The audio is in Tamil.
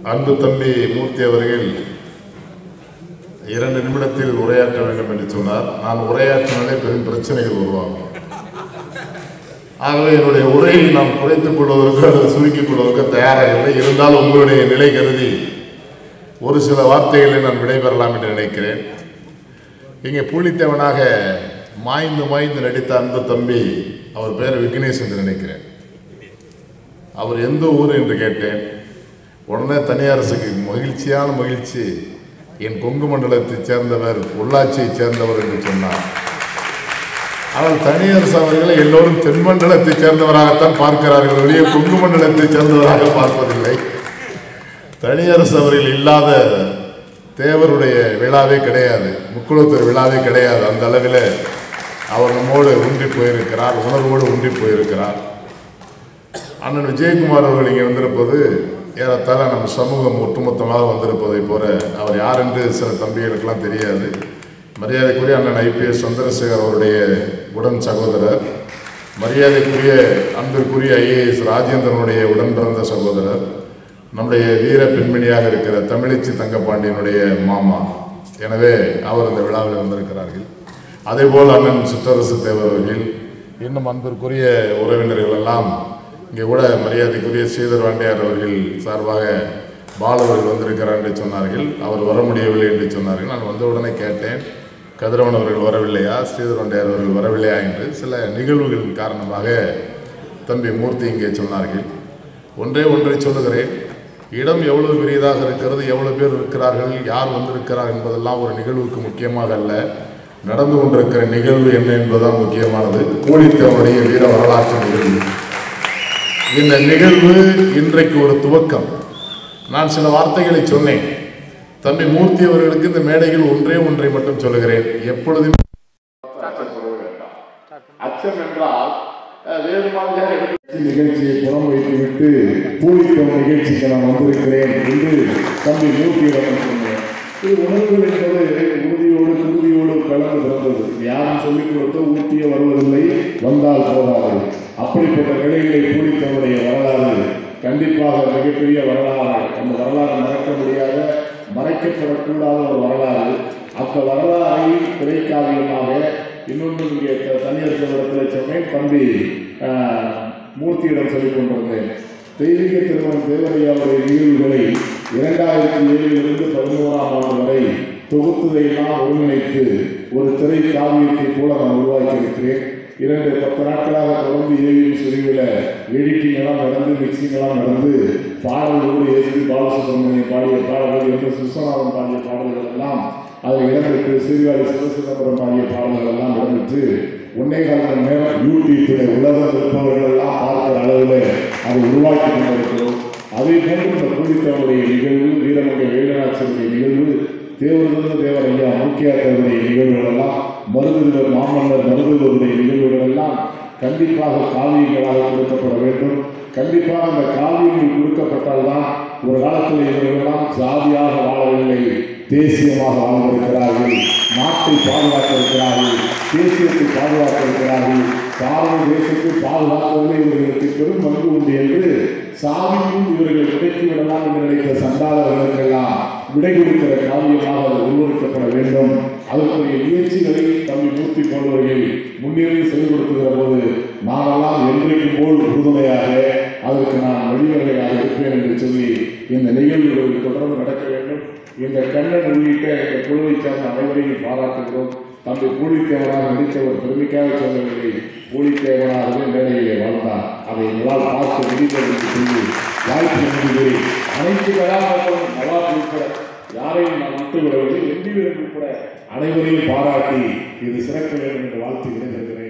அன்பு தம்பி மூர்த்தி அவர்கள் இரண்டு நிமிடத்தில் உரையாற்ற வேண்டும் என்று சொன்னார் நான் உரையாற்றினாலே பெரும் பிரச்சனைகள் உருவாகும் ஆகவே என்னுடைய உரையை நாம் குறைத்துக் கொள்வதற்கு அல்லது சுருக்கிக் கொள்வதற்கு தயாராக இல்லை இருந்தாலும் உங்களுடைய நிலை கருதி ஒரு சில வார்த்தைகளை நான் விடைபெறலாம் என்று நினைக்கிறேன் இங்கே பூலித்தேவனாக மாய்ந்து மாய்ந்து நடித்த அன்பு தம்பி அவர் பேர் விக்னேஷ் என்று நினைக்கிறேன் அவர் எந்த ஊர் என்று கேட்டேன் உடனே தனியரசுக்கு மகிழ்ச்சியான மகிழ்ச்சி என் கொங்கு மண்டலத்தைச் சேர்ந்தவர் உள்ளாட்சியைச் சேர்ந்தவர் என்று சொன்னார் ஆனால் தனியரசு அவர்களை எல்லோரும் தென்மண்டலத்தைச் சேர்ந்தவராகத்தான் பார்க்கிறார்கள் ஒழிய கொங்கு மண்டலத்தைச் சேர்ந்தவராக பார்ப்பதில்லை தனியரசு அவர்கள் இல்லாத தேவருடைய விழாவே கிடையாது முக்குளத்தூர் விழாவே கிடையாது அந்த அளவில் அவர் நம்மோடு ஒன்றி போயிருக்கிறார் உணர்வோடு ஒன்றி போயிருக்கிறார் அண்ணன் விஜயகுமார் அவர்கள் இங்கே வந்திருப்பது ஏறத்தாழ நம்ம சமூகம் ஒட்டுமொத்தமாக வந்திருப்பதை போல அவர் யார் என்று சில தம்பிகளுக்கெல்லாம் தெரியாது மரியாதைக்குரிய அண்ணன் ஐபிஎஸ் சந்திரசேகர் அவருடைய உடன் சகோதரர் மரியாதைக்குரிய அன்பிற்குரிய ஐஏஎஸ் ராஜேந்திரனுடைய உடன் பிறந்த சகோதரர் நம்முடைய வீர பெண்மணியாக இருக்கிற தமிழிச்சி தங்கப்பாண்டியனுடைய மாமா எனவே அவர் இந்த விழாவில் வந்திருக்கிறார்கள் அதேபோல் அண்ணன் சிற்றரசு தேவர் அவர்கள் இன்னும் அன்பிற்குரிய உறவினர்கள் எல்லாம் இங்கே கூட மரியாதைக்குரிய ஸ்ரீதர் வாண்டியார் அவர்கள் சார்பாக பாலவர்கள் வந்திருக்கிறார் என்று சொன்னார்கள் அவர் வர முடியவில்லை என்று சொன்னார்கள் நான் வந்த உடனே கேட்டேன் கதிரவன் அவர்கள் வரவில்லையா ஸ்ரீதர் வாண்டியார் அவர்கள் வரவில்லையா என்று சில நிகழ்வுகளின் காரணமாக தம்பி மூர்த்தி இங்கே சொன்னார்கள் ஒன்றே ஒன்றை சொல்லுகிறேன் இடம் எவ்வளவு பெரியதாக இருக்கிறது எவ்வளவு பேர் இருக்கிறார்கள் யார் வந்திருக்கிறார் என்பதெல்லாம் ஒரு நிகழ்வுக்கு முக்கியமாக அல்ல நடந்து கொண்டிருக்கிற நிகழ்வு என்ன என்பதுதான் முக்கியமானது கூலித்தவனுடைய வீர வரலாற்று நிகழ்வு இந்த நிகழ்வு இன்றைக்கு ஒரு துவக்கம் நான் சில வார்த்தைகளை சொன்னேன் தம்பி மூர்த்தி அவர்களுக்கு இந்த மேடையில் ஒன்றே ஒன்றை மட்டும் சொல்லுகிறேன் எப்பொழுதும் அச்சம் என்றால் அஹ், வேறு மாதிரியாக எடுத்து நிகழ்ச்சியை புறம் வைத்துவிட்டு பூலித்தம் நிகழ்ச்சிக்கு நான் வந்திருக்கிறேன் என்று தம்பி மூர்த்தியிடம் சொன்னேன் இது உணர்வுகள் என்பது உறுதியோடு உறுதியோடு கலந்து பிறந்தது யாரும் சொல்லிக் கொடுத்து ஊட்டிய வருவதில்லை வந்தால் போதாது அப்படிப்பட்ட நிலைகளை பூலித்தவருடைய வரலாறு கண்டிப்பாக மிகப்பெரிய வரலாறு அந்த வரலாறு மறக்க முடியாத மறைக்கப்படக்கூடாத ஒரு வரலாறு அந்த வரலாறை திரைக்காவியமாக இன்னொன்று இங்கே த- தனியார் இடத்துல சொன்னேன் தம்பி ஆஹ், மூர்த்தியிடம் சொல்லிக் கொண்டிருந்தேன் தெய்வீக திருமணம் தேவரையாவுடைய நிகழ்வுகளை இரண்டாயிரத்தி ஏழிலிருந்து பதினோராம் ஆண்டு வரை தொகுத்ததையெல்லாம் ஒருங்கிணைத்து ஒரு திரை காவியத்தை போல நான் உருவாக்கி இருக்கிறேன் இரண்டு பத்து நாட்களாக தொடர்ந்து ஏவிஎம் சுருவில எடிட்டிங் எல்லாம் நடந்து மிக்சிங் எல்லாம் நடந்து பாடல்களோடு ஏசி பாலசுப்ரமணியம் பாடிய பாடல்கள் எம் எஸ் விஸ்வநாதன் பாடிய பாடல்கள் எல்லாம் அதில் இடம்பெற்று சீர்காழி சிவசிதம்பரம் பாடிய பாடல்கள் எல்லாம் இடம்பெற்று ஒன்னே கால் மணி நேரம் யூடியூப்பில் உலகம் இருப்பவர்கள் எல்லாம் பார்க்கிற அளவில் அதை உருவாக்கி கொண்டிருக்கிறோம் அதே போன்று இந்த பூலித்தவனுடைய நிகழ்வு வீரமங்கை வேலுநாச்சியனுடைய நிகழ்வு தேவருந்த தேவர் ஐயா மூக்கியாத்தவருடைய நிகழ்வுகள் எல்லாம் மருதுவர் மாமன்னர் மருதுவருடைய நிகழ்வுகள் எல்லாம் கண்டிப்பாக காவியங்களாக கொடுக்கப்பட வேண்டும் கண்டிப்பாக அந்த காவியங்கள் கொடுக்கப்பட்டால்தான் ஒரு காலத்தில் இவர்களெல்லாம் ஜாதியாக வாழவில்லை தேசியமாக வாழ்ந்திருக்கிறார்கள் நாட்டை பாதுகாக்க இருக்கிறார்கள் தேசியத்தை பாதுகாக்க இருக்கிறார்கள் பாரத தேசத்தை பாதுகாப்பதில் இவர்களுக்கு பெரும் பங்கு உண்டு என்று சாமியும் இவர்கள் விடைத்து விடலாம் என்று நினைத்த சண்டாளர்களுக்கெல்லாம் விடை கொடுக்கிற காவியமாக அது உருவெடுக்கப்பட வேண்டும் அதற்குரிய முயற்சிகளை தம்பி மூர்த்தி போன்றவர்கள் முன்னேறி செயல்படுத்துகிற போது நானெல்லாம் என்றைக்கும் போல் உறுதுணையாக அதற்கு நான் வழிவகையாக இருப்பேன் என்று சொல்லி இந்த நிகழ்வுகள் தொடர்ந்து நடக்க வேண்டும் இந்த கண்ணன் உள்ளிட்ட இந்த குழுவை சார்ந்த அனைவரையும் பாராட்டுகிறோம் தம்பி பூலித்தேவனாக நடித்தவர் பெருமைக்காக சொல்லவில்லை பூலித்தேவனாகவே மேடையிலே வாழ்ந்தார் அதை எங்களால் பார்த்து முடிந்தது என்று சொல்லி வாய்ப்பு நன்றி அனைத்து கலாபாத்திரம் நவாப் உட்பட யாரையும் நான் விட்டு விடவில்லை எம்பி உட்பட அனைவரையும் பாராட்டி இது சிறக்க வேண்டும் என்று வாழ்த்து விடைபெறுகிறேன்